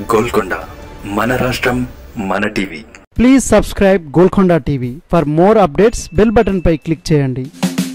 గోల్కొండ మన రాష్ట్రం మన TV please subscribe Golconda TV for more updates bell button పై క్లిక్ చేయండి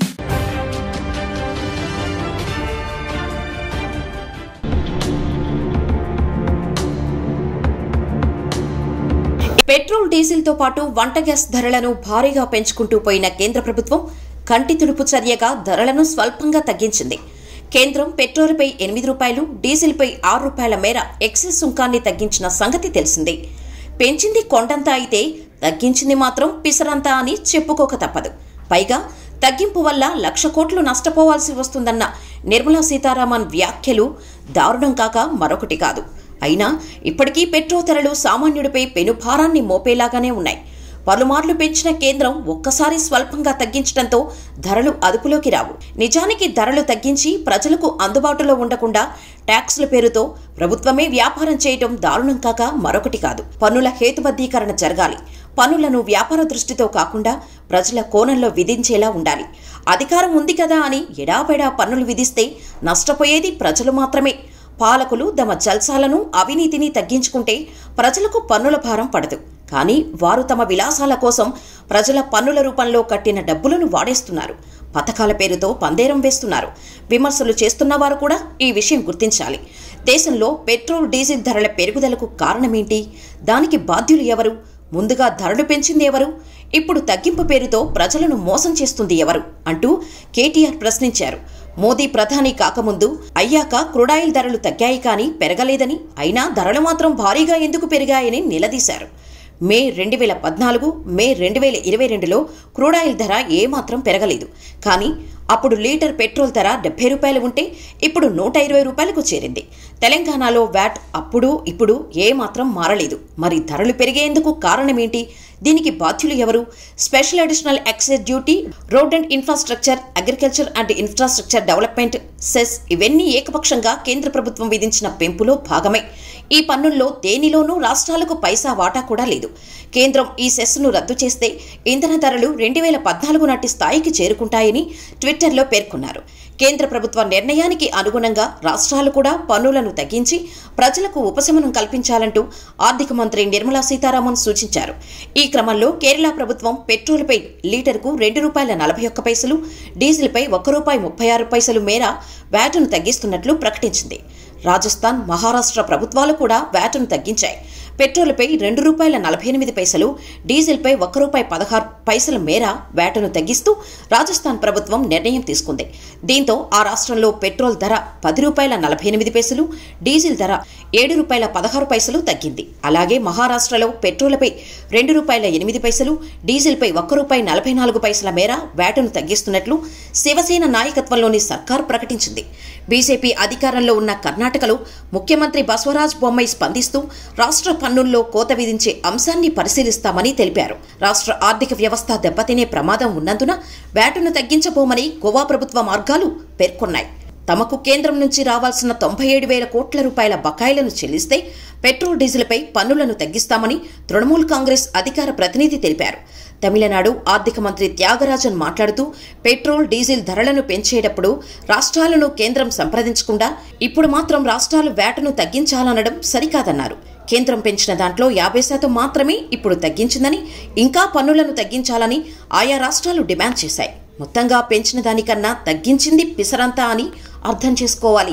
పెట్రోల్ డీజిల్తో పాటు వంట గ్యాస్ ధరలను భారీగా పెంచుకుంటూ పోయిన కేంద్ర ప్రభుత్వం కంటి తుడుపు చర్యగా ధరలను స్వల్పంగా తగ్గించింది కేంద్రం పెట్రోల్పై ఎనిమిది రూపాయలు డీజిల్పై ఆరు రూపాయల మేర ఎక్సైజ్ సుంకాన్ని తగ్గించిన సంగతి తెలిసిందే పెంచింది కొండంతా అయితే తగ్గించింది మాత్రం పిసరంతా అని చెప్పుకోక తప్పదు పైగా తగ్గింపు వల్ల లక్ష కోట్లు నష్టపోవాల్సి వస్తుందన్న నిర్మలా సీతారామన్ వ్యాఖ్యలు దారుణం కాక మరొకటి కాదు అయినా ఇప్పటికీ పెట్రోల్ ధరలు సామాన్యుడిపై పెనుభారాన్ని మోపేలాగానే ఉన్నాయి పలుమార్లు పెంచిన కేంద్రం ఒక్కసారి స్వల్పంగా తగ్గించడంతో ధరలు అదుపులోకి రావు నిజానికి ధరలు తగ్గించి ప్రజలకు అందుబాటులో ఉండకుండా ట్యాక్సుల పేరుతో ప్రభుత్వమే వ్యాపారం చేయడం దారుణం కాక మరొకటి కాదు పన్నుల హేతుబద్ధీకరణ జరగాలి పన్నులను వ్యాపార దృష్టితో కాకుండా ప్రజల కోణంలో విధించేలా ఉండాలి అధికారం ఉంది కదా అని ఎడాపెడా పన్నులు విధిస్తే నష్టపోయేది ప్రజలు మాత్రమే పాలకులు తమ జల్సాలను అవినీతిని తగ్గించుకుంటే ప్రజలకు పన్నుల భారం పడదు కానీ వారు తమ విలాసాల కోసం ప్రజల పన్నుల రూపంలో కట్టిన డబ్బులను వాడేస్తున్నారు పథకాల పేరుతో పందేరం వేస్తున్నారు విమర్శలు చేస్తున్న వారు కూడా ఈ విషయం గుర్తించాలి దేశంలో పెట్రోల్ డీజిల్ ధరల పెరుగుదలకు కారణమేంటి దానికి బాధ్యులు ఎవరు ముందుగా ధరలు పెంచింది ఎవరు ఇప్పుడు తగ్గింపు పేరుతో ప్రజలను మోసం చేస్తుంది ఎవరు అంటూ కేటీఆర్ ప్రశ్నించారు మోదీ ప్రధాని కాకముందు అయ్యాక క్రూడాయిల్ ధరలు తగ్గాయి కానీ పెరగలేదని అయినా ధరలు మాత్రం భారీగా ఎందుకు పెరిగాయని నిలదీశారు మే రెండు వేల పద్నాలుగు మే రెండు వేల ఇరవై రెండులో క్రూడాయిల్ ధర ఏమాత్రం పెరగలేదు కానీ అప్పుడు లీటర్ పెట్రోల్ ధర డెబ్బై రూపాయలు ఉంటే ఇప్పుడు నూట ఇరవై రూపాయలకు చేరింది తెలంగాణలో వ్యాట్ అప్పుడు ఇప్పుడు ఏమాత్రం మారలేదు మరి ధరలు పెరిగేందుకు కారణమేంటి దీనికి బాధ్యులు ఎవరు special additional excise duty road and infrastructure agriculture and infrastructure development cess ఇవన్నీ ఏకపక్షంగా కేంద్ర ప్రభుత్వం విధించిన పెంపులో భాగమే ఈ పన్నుల్లో దేనిలోనూ రాష్ట్రాలకు పైసా వాటా కూడా లేదు కేంద్రం ఈ సెస్ను రద్దు చేస్తే ఇంధన ధరలు రెండు వేల పద్నాలుగు నాటి స్థాయికి చేరుకుంటాయని ట్విట్టర్లో పేర్కొన్నారు కేంద్ర ప్రభుత్వ నిర్ణయానికి అనుగుణంగా రాష్ట్రాలు కూడా పన్నులను తగ్గించి ప్రజలకు ఉపశమనం కల్పించాలంటూ ఆర్థిక మంత్రి నిర్మలా సీతారామన్ సూచించారు ఈ క్రమంలో కేరళ ప్రభుత్వం పెట్రోల్పై లీటర్కు రెండు రూపాయల నలభై ఒక్క పైసలు డీజిల్పై ఒక్క రూపాయి ముప్పై ఆరు పైసలు మేర వ్యాటును తగ్గిస్తున్నట్లు ప్రకటించింది రాజస్థాన్ మహారాష్ట్ర ప్రభుత్వాలు కూడా వ్యాటును తగ్గించాయి పెట్రోల్పై రెండు రూపాయల నలభై ఎనిమిది పైసలు డీజిల్పై ఒక్క రూపాయి పదహారు పైసల మేర వ్యాటును తగ్గిస్తూ రాజస్థాన్ ప్రభుత్వం నిర్ణయం తీసుకుంది దీంతో ఆ రాష్ట్రంలో పెట్రోల్ ధర పది రూపాయల నలభై ఎనిమిది పైసలు డీజిల్ ధర ఏడు రూపాయల పదహారు పైసలు తగ్గింది అలాగే మహారాష్ట్రలో పెట్రోల్పై రెండు రూపాయల ఎనిమిది పైసలు డీజిల్పై ఒక్క రూపాయి నలభై నాలుగు పైసల మేర వ్యాటును తగ్గిస్తున్నట్లు శివసేన నాయకత్వంలోని సర్కార్ ప్రకటించింది బీజేపీ అధికారంలో ఉన్న కర్ణాటకలో ముఖ్యమంత్రి బసవరాజ్ బొమ్మాయి స్పందిస్తూ రాష్ట్ర పన్నుల్లో కోత విధించే అంశాన్ని పరిశీలిస్తామని తెలిపారు రాష్ట్ర ఆర్థిక వ్యవస్థ దెబ్బతినే ప్రమాదం ఉన్నందున వ్యాటును తగ్గించబోమని గోవా ప్రభుత్వ మార్గాలు పేర్కొన్నాయి తమకు కేంద్రం నుంచి రావాల్సిన తొంభై ఏడు వేల కోట్ల రూపాయల బకాయిలను చెల్లిస్తే పెట్రోల్ డీజిల్పై పన్నులను తగ్గిస్తామని తృణమూల్ కాంగ్రెస్ అధికార ప్రతినిధి తెలిపారు తమిళనాడు ఆర్థిక మంత్రి త్యాగరాజన్ మాట్లాడుతూ పెట్రోల్ డీజిల్ ధరలను పెంచేటప్పుడు రాష్ట్రాలను కేంద్రం సంప్రదించకుండా ఇప్పుడు మాత్రం రాష్ట్రాలు వ్యాటును తగ్గించాలనడం సరికాదన్నారు కేంద్రం పెంచిన దాంట్లో యాభై శాతం మాత్రమే ఇప్పుడు తగ్గించిందని ఇంకా పన్నులను తగ్గించాలని ఆయా రాష్ట్రాలు డిమాండ్ చేశాయి మొత్తంగా పెంచిన దానికన్నా తగ్గించింది పిసరంతా అని అర్థం చేసుకోవాలి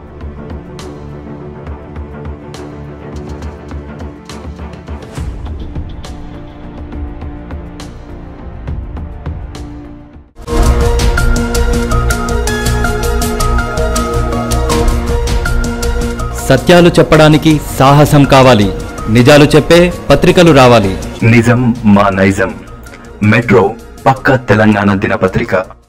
సత్యాలు చెప్పడానికి సాహసం కావాలి నిజాలు చెప్పే పత్రికలు రావాలి నిజం మా నైజం మెట్రో పక్క తెలంగాణ దినపత్రిక